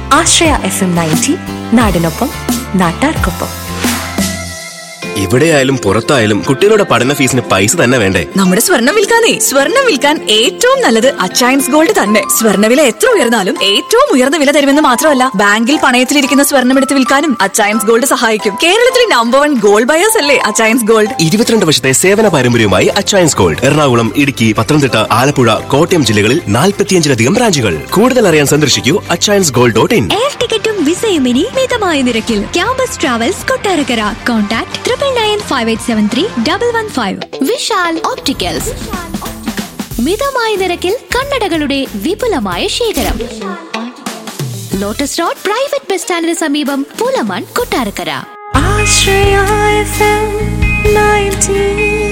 ആശ്രയ F M ninety നാടിനൊപ്പം നാട്ടാർക്കൊപ്പം ഇവിടെയായാലും പുറത്തായാലും കുട്ടികളുടെ പഠന ഫീസിന് പൈസ തന്നെ വേണ്ടേ നമ്മുടെ സ്വർണം വിൽക്കാനേ സ്വർണം വിൽക്കാൻ ഏറ്റവും നല്ലത് അച്ചയൻസ് ഗോൾഡ് തന്നെ സ്വർണ്ണവില എത്ര ഉയർന്നാലും ഏറ്റവും ഉയർന്ന വില തരുമെന്ന് മാത്രമല്ല ബാങ്കിൽ പണയത്തിലിരിക്കുന്ന സ്വർണം എടുത്ത് വിൽക്കാനും അച്ചയൻസ് ഗോൾഡ് സഹായിക്കും കേരളത്തിലെ നമ്പർ വൺ ഗോൾഡ് ബയേഴ്സ് അല്ലേ അച്ചയൻസ് ഗോൾഡ് ഇരുപത്തിരണ്ട് വർഷത്തെ സേവന പാരമ്പര്യവുമായി അച്ചയൻസ് ഗോൾഡ് എറണാകുളം ഇടുക്കി പത്തനംതിട്ട ആലപ്പുഴ കോട്ടയം ജില്ലകളിൽ നാൽപ്പത്തിയഞ്ചിലധികം ബ്രാഞ്ചുകൾ കൂടുതൽ അറിയാൻ സന്ദർശിക്കൂ Achayans gold dot in air ടിക്കറ്റും വിസയും ഇനി മിതമായ നിരക്കിൽ campus travels Kottarakkara contact triple nine five eight seven three double one five Vishal opticals മിതമായ നിരക്കിൽ കണ്ണടകളുടെ വിപുലമായ ശേഖരം ലോട്ടസ് റോഡ് പ്രൈവറ്റ് ബസ് സ്റ്റാൻഡിന് സമീപം പൂലമാൻ Kottarakkara Ashraya F M ninety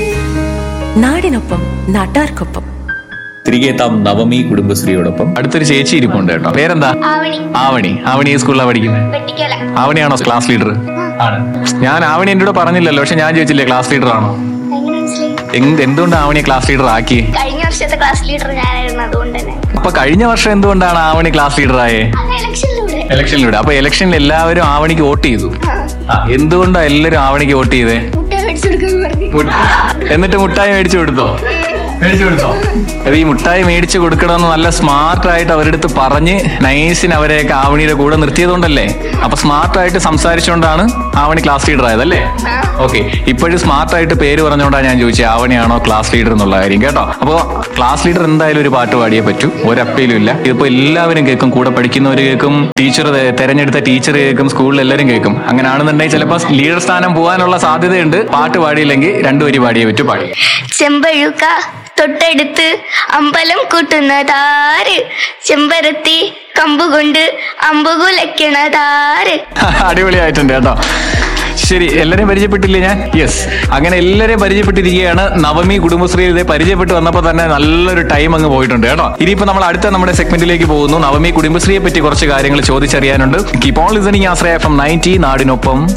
നാടിനൊപ്പം നാട്ടാർക്കൊപ്പം തിരികെ എത്താം നവമി കുടുംബശ്രീയോടൊപ്പം അടുത്തൊരു ചേച്ചി ഇരിപ്പുണ്ട് കേട്ടോ പേരെന്താ ആവണി ആവണി ആവണി ഈ സ്കൂളിലാണ് പഠിക്കുന്നത് വെട്ടിക്കല ആവണിയാണോ ക്ലാസ് ലീഡർ ആണ് ഞാൻ ആവണി എന്നോട് പറഞ്ഞില്ലല്ലോ പക്ഷെ ഞാൻ ചോദിച്ചില്ലേ ക്ലാസ് ലീഡർ ആണോ എങ്ങനെ മനസ്സിലായി എന്ത് എന്തുകൊണ്ട് ആവണി ക്ലാസ് ലീഡർ ആക്കി കഴിഞ്ഞ വർഷത്തെ ക്ലാസ് ലീഡർ ഞാനായിരുന്നു അതുകൊണ്ട് തന്നെ അപ്പൊ കഴിഞ്ഞ വർഷം എന്തുകൊണ്ടാണ് ആവണി ക്ലാസ് ലീഡർ ആയേ അത് ഇലക്ഷനിലൂടെ ഇലക്ഷനിലൂടെ അപ്പൊ ഇലക്ഷനിൽ എല്ലാവരും ആവണിക്ക് വോട്ട് ചെയ്തു ആ, എന്തുകൊണ്ടാ എല്ലാവരും ആവണിക്ക് വോട്ട് ചെയ്തേ മുട്ട മേടിച്ചു കൊടുക്കാൻ പറഞ്ഞു മുട്ട- എന്നിട്ട് മുട്ടായി മേടിച്ചു കൊടുത്തോ മേടിച്ചു കൊടുത്തോ അത് ഈ മുട്ടായി മേടിച്ചു കൊടുക്കണമെന്ന് നല്ല സ്മാർട്ട് ആയിട്ട് അവരുടെ അടുത്ത് പറഞ്ഞ് നൈസിന് അവരെയൊക്കെ ആവണിയുടെ കൂടെ നിർത്തിയതുകൊണ്ടല്ലേ അപ്പൊ സ്മാർട്ട് ആയിട്ട് സംസാരിച്ചുകൊണ്ടാണ് ആവണി ക്ലാസ് ലീഡർ ആയതല്ലേ ഓക്കെ ഇപ്പോഴും സ്മാർട്ട് ആയിട്ട് പേര് പറഞ്ഞുകൊണ്ടാണ് ഞാൻ ചോദിച്ചത് ആവണിയാണോ ക്ലാസ് ലീഡർ എന്നുള്ള കാര്യം കേട്ടോ അപ്പൊ ക്ലാസ് ലീഡർ എന്തായാലും ഒരു പാട്ട് പാടിയേ പറ്റൂ ഒരപ്പയിലും ഇല്ല ഇതിപ്പോ എല്ലാവരും കേൾക്കും കൂടെ പഠിക്കുന്നവർ കേൾക്കും ടീച്ചർ തെരഞ്ഞെടുത്ത ടീച്ചർ കേൾക്കും സ്കൂളിൽ എല്ലാവരും കേൾക്കും അങ്ങനെയാണെന്നുണ്ടെങ്കിൽ ചിലപ്പോൾ ലീഡർ സ്ഥാനം പോകാനുള്ള സാധ്യതയുണ്ട് പാട്ട് പാടിയില്ലെങ്കിൽ രണ്ടു വരി പാടിയേ പറ്റൂ പാടി ചെമ്പഴുക്ക തൊട്ടടുത്ത് അമ്പലം കൂട്ടുന്നതാര് ചെമ്പരത്തി കമ്പുകൊണ്ട് അമ്പുകുലയ്ക്കണതാര് അടിപൊളിയായിട്ടുണ്ട് കേട്ടോ ശരി എല്ലാരെയും പരിചയപ്പെട്ടില്ലേ ഞാൻ യെസ് അങ്ങനെ എല്ലാരെയും പരിചയപ്പെട്ടിരിക്കുകയാണ് നവമി കുടുംബശ്രീയിൽ ഇതേ പരിചയപ്പെട്ട് വന്നപ്പോൾ തന്നെ നല്ലൊരു ടൈം അങ്ങ് പോയിട്ടുണ്ട് കേട്ടോ ഇനിയിപ്പോ നമ്മൾ അടുത്ത നമ്മുടെ സെഗ്മെന്റിലേക്ക് പോകുന്നു നവമി കുടുംബശ്രീയെ പറ്റി കുറച്ച് കാര്യങ്ങൾ ചോദിച്ചറിയാനുണ്ട് keep on listening Ashraya F M ninety നാടിനൊപ്പം